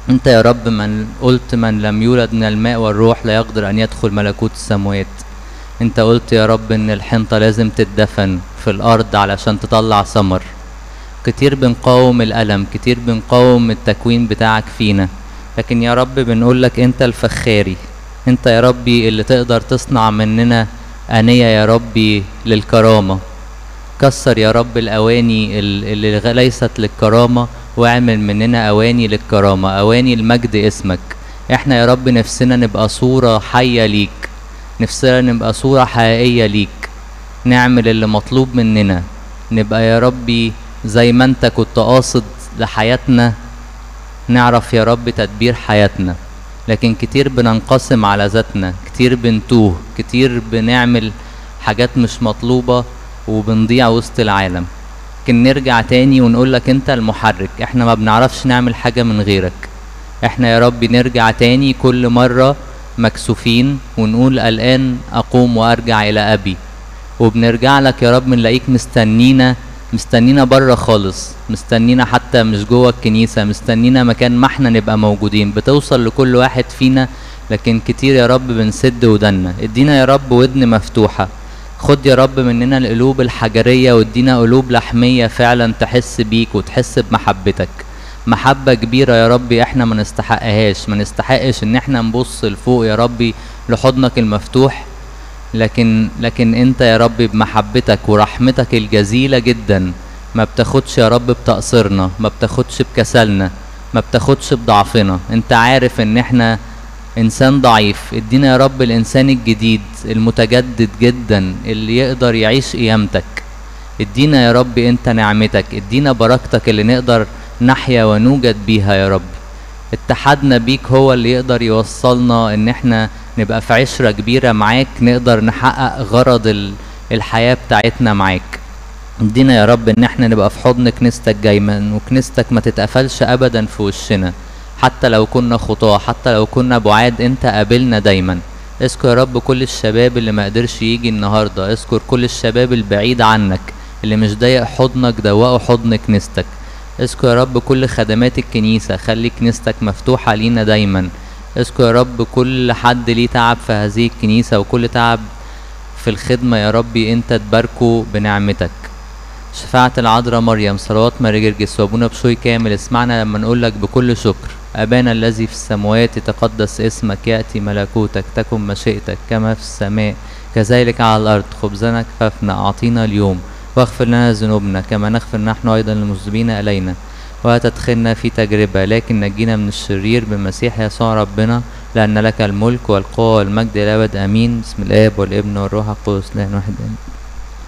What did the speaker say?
انت يا رب من قلت من لم يولد من الماء والروح لا يقدر ان يدخل ملكوت السماوات انت قلت يا رب ان الحنطة لازم تدفن في الارض علشان تطلع ثمر كتير بنقاوم الالم كتير بنقاوم التكوين بتاعك فينا لكن يا رب بنقول لك انت الفخاري انت يا ربي اللي تقدر تصنع مننا آنية يا ربي للكرامة كسر يا رب الأواني ال- اللي غ- ليست للكرامة واعمل مننا أواني للكرامة أواني المجد اسمك احنا يا رب نفسنا نبقى صورة حية ليك نفسنا نبقى صورة حقيقية ليك نعمل اللي مطلوب مننا نبقى يا ربي زي ما انت كنت قاصد لحياتنا نعرف يا رب تدبير حياتنا لكن كتير بننقسم على ذاتنا كتير بنتوه كتير بنعمل حاجات مش مطلوبة وبنضيع وسط العالم لكن نرجع تاني ونقول لك انت المحرك احنا ما بنعرفش نعمل حاجة من غيرك احنا يا رب نرجع تاني كل مرة مكسوفين ونقول الآن أقوم وأرجع إلى أبي وبنرجع لك يا رب بنلاقيك مستنينا مستنينا بره خالص مستنينا حتى مش جوه الكنيسة مستنينا مكان ما احنا نبقى موجودين بتوصل لكل واحد فينا لكن كتير يا رب بنسد ودنا ادينا يا رب ودن مفتوحة خد يا رب مننا القلوب الحجرية وادينا قلوب لحمية فعلا تحس بيك وتحس بمحبتك محبة كبيرة يا ربي احنا ما نستحقهاش ما نستحقش ان احنا نبص لفوق يا ربي لحضنك المفتوح لكن لكن انت يا رب بمحبتك ورحمتك الجزيلة جدا ما بتاخدش يا رب بتقصيرنا ما بتاخدش بكسلنا ما بتاخدش بضعفنا انت عارف ان احنا انسان ضعيف ادينا يا رب الانسان الجديد المتجدد جدا اللي يقدر يعيش قيامتك ادينا يا رب انت نعمتك ادينا بركتك اللي نقدر نحيا ونوجد بيها يا رب اتحادنا بيك هو اللي يقدر يوصلنا ان احنا نبقى في عشرة كبيرة معاك نقدر نحقق غرض ال- الحياة بتاعتنا معاك ادينا يا رب ان احنا نبقى في حضن كنيستك دايما وكنيستك ما تتقفلش ابدا في وشنا حتى لو كنا خطاة حتى لو كنا بعاد انت قابلنا دايما اذكر يا رب كل الشباب اللي ما قدرش يجي النهارده اذكر كل الشباب البعيد عنك اللي مش ضايق حضنك دوقوا حضن كنيستك اذكر يا رب كل خدمات الكنيسة خلي كنيستك مفتوحة لينا دايما اذكر يا رب كل حد ليه تعب في هذه الكنيسة وكل تعب في الخدمة يا ربي انت تباركه بنعمتك شفاعة العذراء مريم صلوات ماري جرجس وابونا بشوي كامل اسمعنا لما نقول لك بكل شكر أبانا الذي في السماوات يتقدس اسمك يأتي ملكوتك تكن مشيئتك كما في السماء كذلك على الأرض خبزنا كفافنا أعطينا اليوم واغفر لنا ذنوبنا كما نغفر نحن أيضا للمذنبين إلينا ولا تدخلنا في تجربة لكن نجينا من الشرير بمسيح يسوع ربنا لأن لك الملك والقوة والمجد إلى الأبد آمين بسم الآب والابن والروح القدس لا واحد آمين